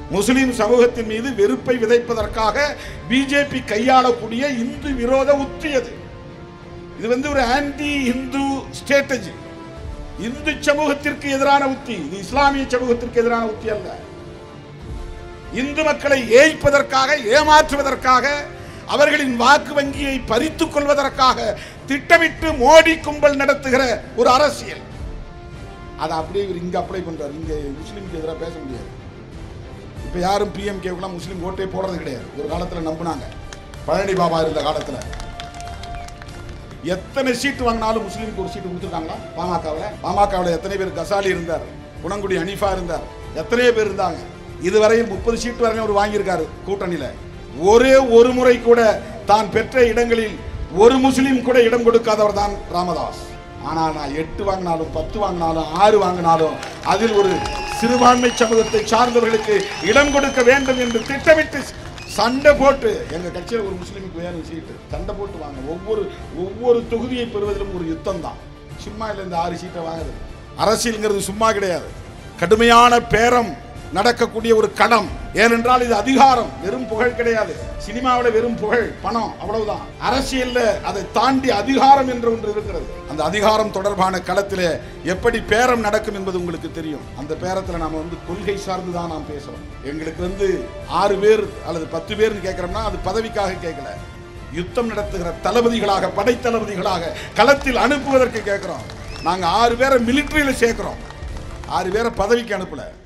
முஸ்லிம் சமூகத்தின் மீது வெறுப்பை விதைப்பதற்காக பிஜேபி கையாளக்கூடிய இந்து விரோத உத்தி அது இது வந்து ஒரு ஆன்டி இந்து ஸ்ட்ராட்டஜி இந்து சமூகத்திற்கு எதிரான உத்தி இது இஸ்லாமிய சமூகத்திற்கு எதிரான உத்தி அல்ல இந்து மக்களை ஏய்ப்பதற்காக ஏமாற்றுவதற்காக அவர்களின் வாக்கு வங்கியை பறித்துக் கொள்வதற்காக திட்டமிட்டு மோடி கும்பல் நடத்துகிற ஒரு அரசியல் அதை அப்படியே இவர் இங்க அப்ளை பண்றாரு இங்க முஸ்லீமுக்கு எதிராக பேச முடியாது இப்ப யாரும் பிஎம்கேவுக்குலாம் முஸ்லீம் ஓட்டே போடுறது கிடையாது ஒரு காலத்துல நம்பினாங்க பழனி பாபா இருந்த காலத்துல எத்தனை சீட்டு வாங்கினாலும் முஸ்லீமுக்கு ஒரு சீட்டு கொடுத்துருக்காங்களா பாமகவில் பாமகவில் எத்தனை பேர் கசாலி இருந்தார் குணங்குடி அனிஃபா இருந்தார் எத்தனையோ பேர் இருந்தாங்க இதுவரையில் முப்பது சீட்டு வரைக்கும் அவர் வாங்கியிருக்காரு கூட்டணியில ஒரே ஒரு முறை கூட தான் பெற்ற இடங்களில் ஒரு முஸ்லீம் கூட இடம் கொடுக்காதவர் தான் ராமதாஸ் ஆனால் நான் எட்டு வாங்கினாலும் பத்து வாங்கினாலும் ஆறு வாங்கினாலும் அதில் ஒரு சிறுபான்மை சமூகத்தை சார்ந்தவர்களுக்கு இடம் கொடுக்க வேண்டும் என்று திட்டமிட்டு சண்டை போட்டு எங்க கட்சியில் ஒரு முஸ்லீமுக்கு வேணும் சீட்டு சண்டை போட்டு வாங்க ஒவ்வொரு ஒவ்வொரு தொகுதியை பெறுவதிலும் ஒரு யுத்தம் தான் சும்மா இல்லை இந்த ஆறு சீட்டை வாங்குறது அரசியல்ங்கிறது சும்மா கிடையாது கடுமையான பேரம் நடக்கக்கூடிய ஒரு களம் ஏனென்றால் இது அதிகாரம் வெறும் புகழ் கிடையாது சினிமாவில் வெறும் புகழ் பணம் அவ்வளவுதான் அரசியல்ல அதை தாண்டி அதிகாரம் என்று ஒன்று இருக்கிறது அந்த அதிகாரம் தொடர்பான களத்திலே எப்படி பேரம் நடக்கும் என்பது உங்களுக்கு தெரியும் அந்த பேரத்தில் நாம வந்து கொள்கை சார்ந்து தான் நாம் பேசுறோம் எங்களுக்கு வந்து ஆறு பேர் அல்லது பத்து பேர்னு கேட்கிறோம்னா அது பதவிக்காக கேட்கல யுத்தம் நடத்துகிற தளபதிகளாக படைத்தளபதிகளாக களத்தில் அனுப்புவதற்கு கேட்கிறோம் நாங்க ஆறு பேரை மிலிட்டரியில சேர்க்கிறோம் ஆறு பேரை பதவிக்கு அனுப்பல